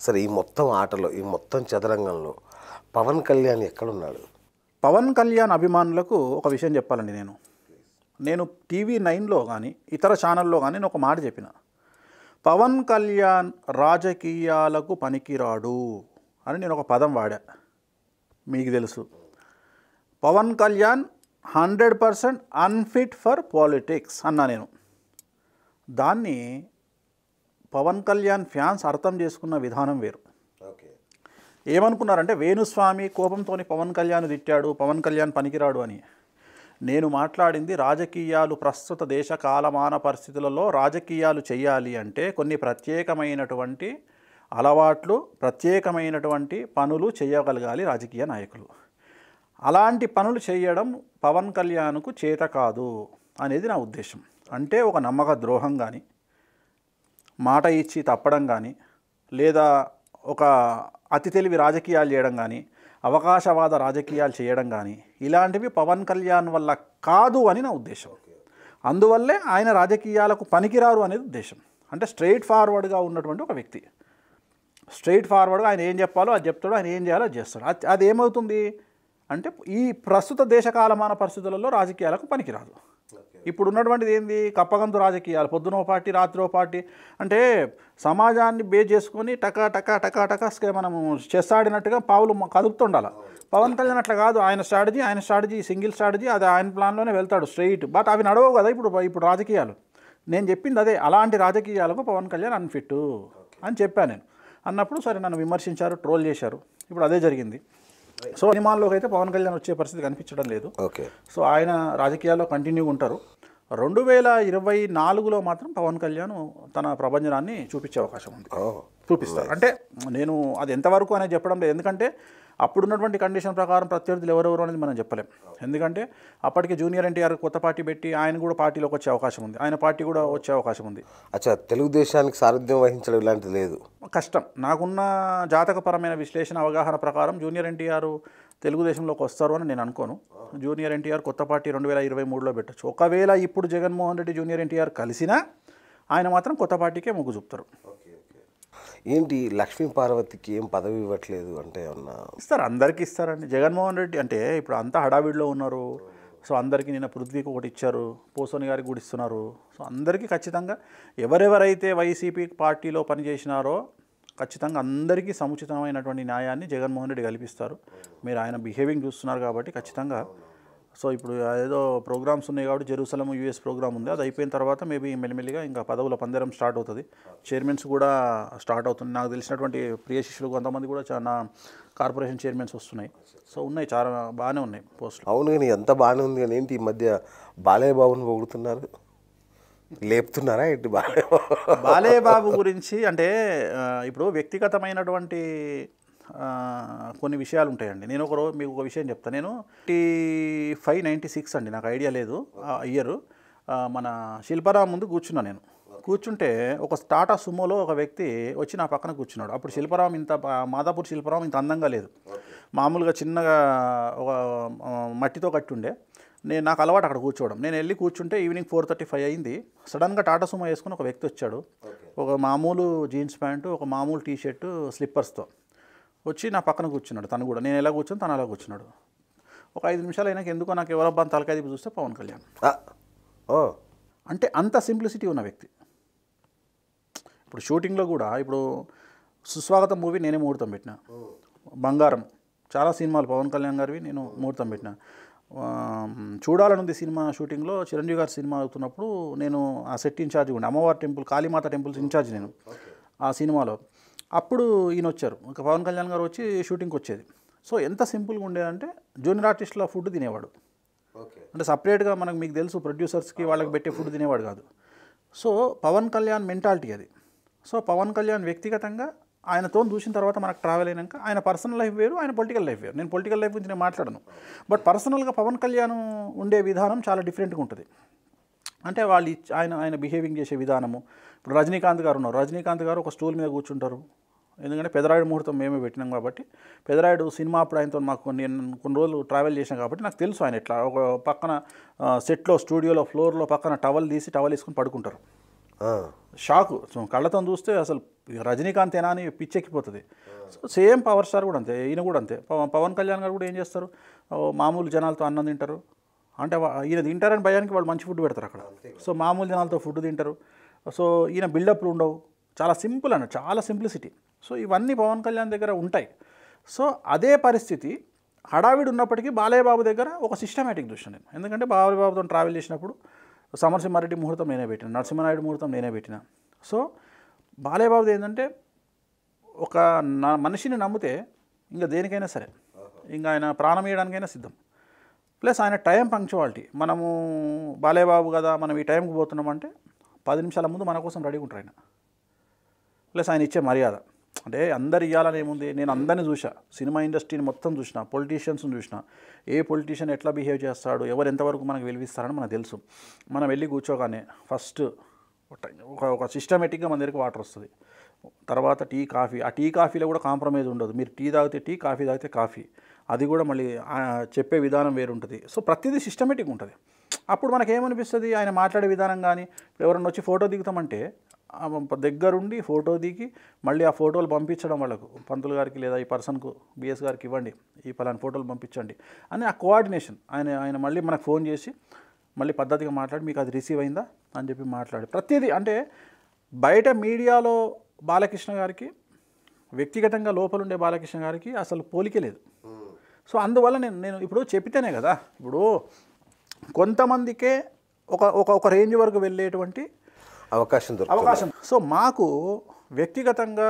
సరే ఈ మొత్తం ఆటలో ఈ మొత్తం చదరంగంలో పవన్ కళ్యాణ్ ఎక్కడున్నాడు పవన్ కళ్యాణ్ అభిమానులకు ఒక విషయం చెప్పాలండి నేను నేను టీవీ నైన్లో కానీ ఇతర ఛానల్లో కానీ నేను ఒక మాట చెప్పిన పవన్ కళ్యాణ్ రాజకీయాలకు పనికిరాడు అని నేను ఒక పదం వాడా మీకు తెలుసు Pawan Kalyan hundred percent unfit for politics అన్నా నేను దాన్ని పవన్ కళ్యాణ్ ఫ్యాన్స్ అర్థం చేసుకున్న విధానం వేరు ఓకే ఏమనుకున్నారంటే వేణుస్వామి కోపంతో పవన్ కళ్యాణ్ తిట్టాడు పవన్ కళ్యాణ్ పనికిరాడు అని నేను మాట్లాడింది రాజకీయాలు ప్రస్తుత దేశ కాలమాన పరిస్థితులలో రాజకీయాలు చేయాలి అంటే కొన్ని ప్రత్యేకమైనటువంటి అలవాట్లు ప్రత్యేకమైనటువంటి పనులు చేయగలగాలి రాజకీయ నాయకులు అలాంటి పనులు చేయడం పవన్ కళ్యాణ్కు చేత కాదు అనేది నా ఉద్దేశం అంటే ఒక నమ్మక ద్రోహం కానీ మాట ఇచ్చి తప్పడం కానీ లేదా ఒక అతి తెలివి రాజకీయాలు చేయడం కానీ అవకాశవాద రాజకీయాలు చేయడం కానీ ఇలాంటివి పవన్ కళ్యాణ్ వల్ల కాదు అని నా ఉద్దేశం అందువల్లే ఆయన రాజకీయాలకు పనికిరారు అనేది ఉద్దేశం అంటే స్ట్రైట్ ఫార్వర్డ్గా ఉన్నటువంటి ఒక వ్యక్తి స్ట్రైట్ ఫార్వర్డ్గా ఆయన ఏం చెప్పాలో అది చెప్తాడు ఆయన ఏం చేయాలో అది చేస్తాడు అది అది ఏమవుతుంది అంటే ఈ ప్రస్తుత దేశ కాలమాన పరిస్థితులలో రాజకీయాలకు పనికిరాదు ఇప్పుడు ఉన్నటువంటిది ఏంది కప్పగంతు రాజకీయాలు పొద్దున ఓ పార్టీ రాత్రి ఓ పార్టీ అంటే సమాజాన్ని బేస్ చేసుకొని టకా టకా టకా టకాస్కే మనము చెస్ ఆడినట్టుగా పావులు మ- కదుపుతుండాలి పవన్ కళ్యాణ్ అట్లా కాదు ఆయన స్ట్రాటజీ ఆయన స్ట్రాటజీ సింగిల్ స్ట్రాటజీ అది ఆయన ప్లాన్లోనే వెళ్తాడు స్ట్రైట్ బట్ అవి నడవవు కదా ఇప్పుడు ఇప్పుడు రాజకీయాలు నేను చెప్పింది అదే అలాంటి రాజకీయాలకు పవన్ కళ్యాణ్ అన్ఫిట్ అని చెప్పాను నేను అన్నప్పుడు సరే నన్ను విమర్శించారు ట్రోల్ చేశారు ఇప్పుడు అదే జరిగింది సో సినిమాల్లోకి అయితే పవన్ కళ్యాణ్ వచ్చే పరిస్థితి కనిపించడం లేదు ఓకే సో ఆయన రాజకీయాల్లో కంటిన్యూగా ఉంటారు రెండు వేల ఇరవై నాలుగులో మాత్రం పవన్ కళ్యాణ్ తన ప్రభంజనాన్ని చూపించే అవకాశం ఉంది ఓ చూపిస్తారు అంటే నేను అది ఎంతవరకు అనేది చెప్పడం లేదు ఎందుకంటే అప్పుడున్నటువంటి కండిషన్ ప్రకారం ప్రత్యర్థులు ఎవరెవరు అనేది మనం చెప్పలేం ఎందుకంటే అప్పటికి జూనియర్ ఎన్టీఆర్ కొత్త పార్టీ పెట్టి ఆయన కూడా పార్టీలోకి వచ్చే అవకాశం ఉంది ఆయన పార్టీ కూడా వచ్చే అవకాశం ఉంది అచ్చా తెలుగుదేశానికి సారథ్యం వహించడం ఇలాంటిది లేదు కష్టం నాకున్న జాతకపరమైన విశ్లేషణ అవగాహన ప్రకారం జూనియర్ ఎన్టీఆర్ తెలుగుదేశంలోకి వస్తారు అని నేను అనుకోను జూనియర్ ఎన్టీఆర్ కొత్త పార్టీ రెండు వేల ఇరవై మూడులో పెట్టచ్చు ఒకవేళ ఇప్పుడు జగన్మోహన్ రెడ్డి జూనియర్ ఎన్టీఆర్ కలిసినా ఆయన మాత్రం కొత్త పార్టీకే మొగ్గు చూపుతారు ఏంటి లక్ష్మీ పార్వతికి ఏం పదవి ఇవ్వట్లేదు అంటే ఏమన్నా ఇస్తారు అందరికీ ఇస్తారండి జగన్మోహన్ రెడ్డి అంటే ఇప్పుడు అంతా హడావిడిలో ఉన్నారు సో అందరికీ నిన్న పృథ్వీకి ఒకటి ఇచ్చారు పోసోని గారికి కూడా ఇస్తున్నారు సో అందరికీ ఖచ్చితంగా ఎవరెవరైతే వైసీపీ పార్టీలో పనిచేసినారో ఖచ్చితంగా అందరికీ సముచితమైనటువంటి న్యాయాన్ని జగన్మోహన్ రెడ్డి కల్పిస్తారు మీరు ఆయన బిహేవింగ్ చూస్తున్నారు కాబట్టి ఖచ్చితంగా సో ఇప్పుడు ఏదో ప్రోగ్రామ్స్ ఉన్నాయి కాబట్టి జెరూసలం యూఎస్ ప్రోగ్రామ్ ఉంది అది అయిపోయిన తర్వాత మేబీ మెల్లిమెల్లిగా ఇంకా పదవుల పందేరం స్టార్ట్ అవుతుంది చైర్మన్స్ కూడా స్టార్ట్ అవుతుంది నాకు తెలిసినటువంటి ప్రియ శిష్యులు కొంతమంది కూడా చాలా కార్పొరేషన్ చైర్మన్స్ వస్తున్నాయి సో ఉన్నాయి చాలా బాగానే ఉన్నాయి పోస్టులు అవును కానీ ఎంత బాగానే ఉంది కానీ ఏంటి ఈ మధ్య బాలయ్య బాబుని పొగుడుతున్నారు లేపుతున్నారా ఏంటి బాలయ్య బాబు బాలయ్య బాబు గురించి అంటే ఆ, ఇప్పుడు వ్యక్తిగతమైనటువంటి ఆ, కొన్ని విషయాలు ఉంటాయండి నేను ఒక రోజు మీకు ఒక విషయం చెప్తాను నేను నైంటీ ఫైవ్ నైంటీ సిక్స్ అండి నాకు ఐడియా లేదు ఆ ఇయర్ మన శిల్పారాం ముందు కూర్చున్నా నేను కూర్చుంటే ఒక టాటా సుమోలో ఒక వ్యక్తి వచ్చి నా పక్కన కూర్చున్నాడు అప్పుడు శిల్పారాం ఇంత బా- మాదాపూర్ శిల్పారాం ఇంత అందంగా లేదు మామూలుగా చిన్నగా ఒక ఆ, మట్టితో కట్టి ఉండే నేను నాకు అలవాటు అక్కడ కూర్చోవడం నేను వెళ్ళి కూర్చుంటే ఈవినింగ్ ఫోర్ థర్టీ ఫైవ్ అయింది సడన్గా టాటా సుమో వేసుకుని ఒక వ్యక్తి వచ్చాడు ఒక మామూలు జీన్స్ ప్యాంటు ఒక మామూలు టీ షర్టు స్లిప్పర్స్తో వచ్చి నా పక్కన కూర్చున్నాడు తను కూడా నేను ఎలా కూర్చుని తను అలా కూర్చున్నాడు ఒక ఐదు నిమిషాలు అయినాక ఎందుకో నాకు ఎవరబ్బా అని తలకాయ తిప్పి చూస్తే పవన్ కళ్యాణ్ ఆ, ఓ అంటే అంత సింప్లిసిటీ ఉన్న వ్యక్తి ఇప్పుడు షూటింగ్లో కూడా ఇప్పుడు సుస్వాగతం మూవీ నేనే ముహూర్తం పెట్టిన బంగారం చాలా సినిమాలు పవన్ కళ్యాణ్ గారివి నేను ముహూర్తం పెట్టిన ఆ, చూడాలనుంది సినిమా షూటింగ్లో చిరంజీవి గారి సినిమా అవుతున్నప్పుడు నేను ఆ సెట్ ఇన్ఛార్జ్ ఉండే అమ్మవారి టెంపుల్ కాళీమాత టెంపుల్స్ ఇన్ఛార్జ్ నేను ఆ సినిమాలో అప్పుడు ఈయన వచ్చారు ఇంకా పవన్ కళ్యాణ్ గారు వచ్చి షూటింగ్కి వచ్చేది సో ఎంత సింపుల్గా ఉండేదంటే జూనియర్ ఆర్టిస్టుల ఫుడ్ తినేవాడు ఓకే అంటే సపరేట్గా మనకు మీకు తెలుసు ప్రొడ్యూసర్స్కి వాళ్ళకి పెట్టే ఫుడ్ తినేవాడు కాదు సో పవన్ కళ్యాణ్ మెంటాలిటీ అది సో పవన్ కళ్యాణ్ వ్యక్తిగతంగా ఆయనతో చూసిన తర్వాత మనకు ట్రావెల్ అయినాక ఆయన పర్సనల్ లైఫ్ వేరు ఆయన పొలిటికల్ లైఫ్ వేరు నేను పొలిటికల్ లైఫ్ గురించి నేను మాట్లాడను బట్ పర్సనల్గా పవన్ కళ్యాణ్ ఉండే విధానం చాలా డిఫరెంట్గా ఉంటుంది అంటే వాళ్ళు ఇచ్- ఆయన ఆయన బిహేవింగ్ చేసే విధానము ఇప్పుడు రజనీకాంత్ గారు ఉన్నారు రజనీకాంత్ గారు ఒక స్టూల్ మీద కూర్చుంటారు ఎందుకంటే పెదరాయుడు ముహూర్తం మేమే పెట్టినాం కాబట్టి పెదరాయుడు సినిమా అప్పుడు ఆయనతో మాకు కొన్ని కొన్ని రోజులు ట్రావెల్ చేసాం కాబట్టి నాకు తెలుసు ఆయన ఎట్లా ఒక పక్కన ఆ, సెట్లో స్టూడియోలో ఫ్లోర్లో పక్కన టవల్ తీసి టవల్ వేసుకొని పడుకుంటారు ఆ, షాకు సో కళ్ళతో చూస్తే అసలు ఇక రజనీకాంత్ ఏనా అని పిచ్చెక్కిపోతుంది సో సేమ్ పవర్ స్టార్ కూడా అంతే ఈయన కూడా అంతే పవన్ పవన్ కళ్యాణ్ గారు కూడా ఏం చేస్తారు ఓ మామూలు జనాలతో అన్నం తింటారు అంటే వా- ఈయన తింటారని భయానికి వాళ్ళు మంచి ఫుడ్ పెడతారు అక్కడ సో మామూలు జనాలతో ఫుడ్ తింటారు సో ఈయన బిల్డప్లు ఉండవు చాలా సింపుల్ అన్న చాలా సింప్లిసిటీ సో ఇవన్నీ పవన్ కళ్యాణ్ దగ్గర ఉంటాయి సో అదే పరిస్థితి హడావిడి ఉన్నప్పటికీ బాలయ్య బాబు దగ్గర ఒక సిస్టమేటిక్ చూసిన నేను ఎందుకంటే బాలయ్య బాబుతో ట్రావెల్ చేసినప్పుడు సమరసింహారెడ్డి ముహూర్తం నేనే పెట్టిన నరసింహనాయుడు ముహూర్తం నేనే పెట్టిన సో బాలయ్య బాబుది ఏంటంటే ఒక నా మనిషిని నమ్మితే ఇంకా దేనికైనా సరే ఇంకా ఆయన ప్రాణం ఇవ్వడానికైనా సిద్ధం ప్లస్ ఆయన టైం పంక్చువాలిటీ మనము బాలేబాబు కదా మనం ఈ టైంకి పోతున్నామంటే పది నిమిషాల ముందు మన కోసం రెడీగా ఉంటారు ఆయన ప్లస్ ఆయన ఇచ్చే మర్యాద అంటే అందరు ఇవ్వాలని ఏముంది నేను అందరిని చూసా సినిమా ఇండస్ట్రీని మొత్తం చూసిన పొలిటీషియన్స్ని చూసిన ఏ పొలిటీషియన్ ఎట్లా బిహేవ్ చేస్తాడు ఎవరు ఎంతవరకు మనకు వెలివిస్తారని మనకు తెలుసు మనం వెళ్ళి కూర్చోగానే ఫస్ట్ ఒక ఒక సిస్టమేటిక్గా మన దగ్గరికి వాటర్ వస్తుంది తర్వాత టీ కాఫీ ఆ టీ కాఫీలో కూడా కాంప్రమైజ్ ఉండదు మీరు టీ తాగితే టీ కాఫీ తాగితే కాఫీ అది కూడా మళ్ళీ ఆ, చెప్పే విధానం వేరు ఉంటుంది సో ప్రతిదీ సిస్టమేటిక్ ఉంటుంది అప్పుడు మనకి ఏమనిపిస్తుంది ఆయన మాట్లాడే విధానం కానీ ఇప్పుడు ఎవరన్నా వచ్చి ఫోటో దిగుతామంటే ఆ ప- దగ్గరుండి ఫోటో దిగి మళ్ళీ ఆ ఫోటోలు పంపించడం వాళ్ళకు పంతులు గారికి లేదా ఈ పర్సన్కు బిఎస్ గారికి ఇవ్వండి ఈ పలానా ఫోటోలు పంపించండి అని ఆ కోఆర్డినేషన్ ఆయన ఆయన మళ్ళీ మనకు ఫోన్ చేసి మళ్ళీ పద్ధతిగా మాట్లాడి మీకు అది రిసీవ్ అయిందా అని చెప్పి మాట్లాడి ప్రతిదీ అంటే బయట మీడియాలో బాలకృష్ణ గారికి వ్యక్తిగతంగా లోపలుండే బాలకృష్ణ గారికి అసలు పోలికే లేదు సో అందువల్ల నేను నేను ఇప్పుడు చెప్పితేనే కదా ఇప్పుడు కొంతమందికే ఒక ఒక ఒక రేంజ్ వరకు వెళ్ళేటువంటి అవకాశం దొరుకుతుంది అవకాశం సో మాకు వ్యక్తిగతంగా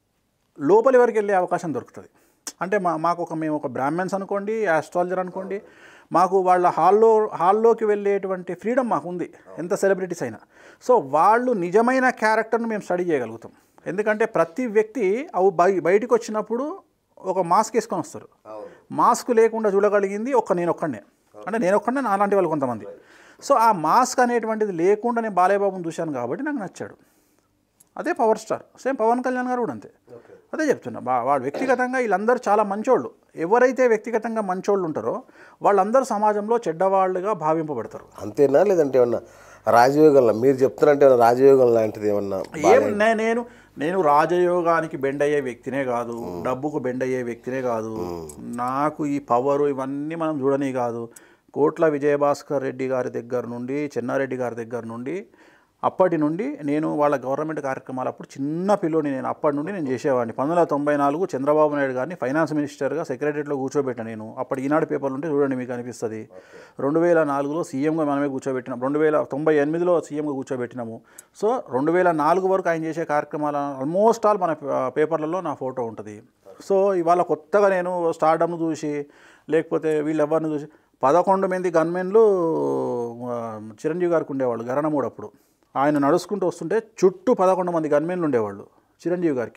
లోపలి వరకు వెళ్ళే అవకాశం దొరుకుతుంది అంటే మా మాకు ఒక మేము ఒక బ్రాహ్మణ్స్ అనుకోండి ఆస్ట్రాలజర్ అనుకోండి మాకు వాళ్ళ హాల్లో హాల్లోకి వెళ్ళేటువంటి ఫ్రీడమ్ మాకు ఉంది ఎంత సెలబ్రిటీస్ అయినా సో వాళ్ళు నిజమైన క్యారెక్టర్ను మేము స్టడీ చేయగలుగుతాం ఎందుకంటే ప్రతి వ్యక్తి అవి బయ బయటికి వచ్చినప్పుడు ఒక మాస్క్ వేసుకొని వస్తారు మాస్క్ లేకుండా చూడగలిగింది ఒక్క నేను ఒక్కడనే అంటే నేను ఒక్కడనే నాలాంటి వాళ్ళు కొంతమంది సో ఆ మాస్క్ అనేటువంటిది లేకుండా నేను బాలయ్యబాబుని చూశాను కాబట్టి నాకు నచ్చాడు అదే power star same Pawan Kalyan garu కూడా అంతే అదే చెప్తున్నా బా వాడు వ్యక్తిగతంగా వీళ్ళందరూ చాలా మంచోళ్ళు ఎవరైతే వ్యక్తిగతంగా మంచోళ్ళు ఉంటారో వాళ్ళందరూ సమాజంలో చెడ్డవాళ్ళుగా భావింపబడతారు అంతేనా లేదంటే ఏమన్నా రాజయోగంలో మీరు చెప్తున్నారంటే ఏమన్నా రాజయోగం లాంటిది ఏమన్నా ఏం నే- నేను నేను రాజయోగానికి బెండ్ అయ్యే వ్యక్తినే కాదు డబ్బుకు బెండ్ అయ్యే వ్యక్తినే కాదు నాకు ఈ పవర్ ఇవన్నీ మనం చూడని కాదు కోట్ల విజయభాస్కర్ రెడ్డి గారి దగ్గర నుండి చెన్నారెడ్డి గారి దగ్గర నుండి అప్పటి నుండి నేను వాళ్ళ గవర్నమెంట్ కార్యక్రమాలు అప్పుడు చిన్న పిల్లోని నేను అప్పటి నుండి నేను చేసేవాడిని పంతొమ్మిది వందల తొంభై నాలుగు చంద్రబాబు నాయుడు గారిని ఫైనాన్స్ మినిస్టర్గా సెక్రటరీలో కూర్చోబెట్టాను నేను అప్పటి ఈనాడు పేపర్లు ఉంటే చూడండి మీకు అనిపిస్తుంది రెండు వేల నాలుగులో సీఎంగా మనమే కూర్చోబెట్టినాం రెండు వేల తొంభై ఎనిమిదిలో సీఎంగా కూర్చోబెట్టినాము సో రెండు వేల నాలుగు వరకు ఆయన చేసే కార్యక్రమాలు ఆల్మోస్ట్ ఆల్ మన పే- పేపర్లలో నా ఫోటో ఉంటుంది సో ఇవాళ కొత్తగా నేను స్టార్డమ్ను చూసి లేకపోతే వీళ్ళెవరిని చూసి పదకొండు మంది గన్మెన్లు ఆ, చిరంజీవి గారికి ఉండేవాళ్ళు గరణమూడు అప్పుడు ఆయన నడుచుకుంటూ వస్తుంటే చుట్టూ పదకొండు మంది గన్మెన్లు ఉండేవాళ్ళు చిరంజీవి గారికి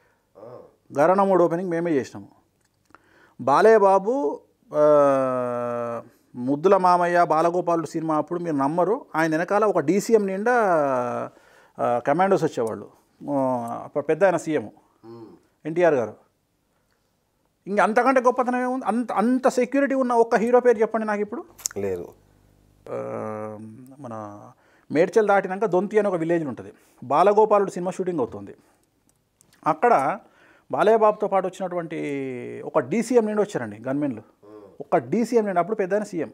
గరణమూడు ఓపెనింగ్ మేమే చేసినాము బాలయ్య బాబు ఆ, ముద్దుల మామయ్య బాలగోపాలుడు సినిమా అప్పుడు మీరు నమ్మరు ఆయన వెనకాల ఒక డీసీఎం నిండా ఆ, కమాండోస్ వచ్చేవాళ్ళు ఆ, అప్పుడు పెద్ద ఆయన సీఎం ఎన్టీఆర్ గారు ఇంక అంతకంటే గొప్పతనం ఏముంది అంత అంత సెక్యూరిటీ ఉన్న ఒక్క హీరో పేరు చెప్పండి నాకు ఇప్పుడు లేరు ఆ, మన మేడ్చల్ దాటినాక దొంతి అని ఒక విలేజ్ ఉంటుంది బాలగోపాలుడు సినిమా షూటింగ్ అవుతుంది అక్కడ బాలయ్య బాబుతో పాటు వచ్చినటువంటి ఒక డీసీఎం నుండి వచ్చారండి గన్మెన్లు ఒక డీసీఎం నుండి అప్పుడు పెద్ద సీఎం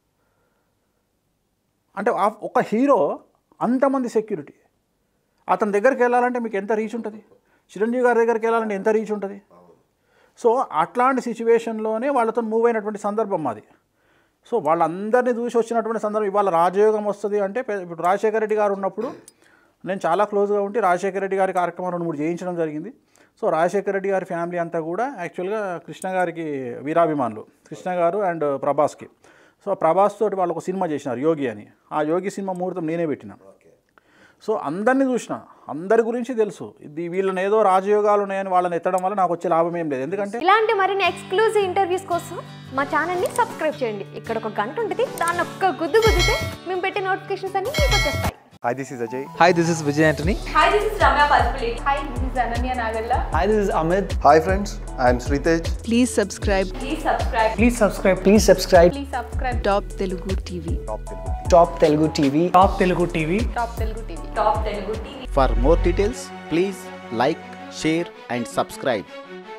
అంటే ఆ- ఒక హీరో అంతమంది సెక్యూరిటీ అతని దగ్గరికి వెళ్ళాలంటే మీకు ఎంత రీచ్ ఉంటుంది చిరంజీవి గారి దగ్గరికి వెళ్ళాలంటే ఎంత రీచ్ ఉంటుంది సో అట్లాంటి సిచ్యువేషన్లోనే వాళ్ళతో మూవ్ అయినటువంటి సందర్భం మాది సో వాళ్ళందరినీ చూసి వచ్చినటువంటి సందర్భం ఇవాళ రాజయోగం వస్తుంది అంటే పె- ఇప్పుడు రాజశేఖర రెడ్డి గారు ఉన్నప్పుడు నేను చాలా క్లోజ్గా ఉండి రాజశేఖర రెడ్డి గారి కార్యక్రమం రెండు మూడు చేయించడం జరిగింది సో రాజశేఖర రెడ్డి గారి ఫ్యామిలీ అంతా కూడా యాక్చువల్గా కృష్ణ గారికి వీరాభిమానులు కృష్ణ గారు అండ్ ప్రభాస్కి సో ప్రభాస్ తోటి వాళ్ళు ఒక సినిమా చేసినారు యోగి అని ఆ యోగి సినిమా ముహూర్తం నేనే పెట్టిన సో అందరినీ చూసిన అందరి గురించి తెలుసు ఇది వీళ్ళని ఏదో రాజయోగాలు ఉన్నాయని వాళ్ళని ఎత్తడం వల్ల నాకు వచ్చే లాభం ఏం లేదు ఎందుకంటే ఇలాంటి మరిన్ని ఎక్స్క్లూజివ్ ఇంటర్వ్యూస్ కోసం మా ఛానల్ని సబ్స్క్రైబ్ చేయండి ఇక్కడ ఒక గంట ఉంటుంది దాన్ని ఒక్క గుద్దు గుద్దితే మేము పెట్టే నోటిఫికేషన్స్ అన్ని మీకు వచ్చేస్తాయి Hi, this is Ajay. Hi, this is Vijay Antony. Hi, this is Ramya Palpulate. Hi, this is Ananya Nagalla. Hi, this is Amit. Hi friends, I am Sritej. Please subscribe Please subscribe. Please subscribe. Please subscribe. Please subscribe. Top Telugu TV. Top Telugu TV. Top Telugu TV. Top Telugu TV. Top Telugu TV. For more details, please like, share, and subscribe.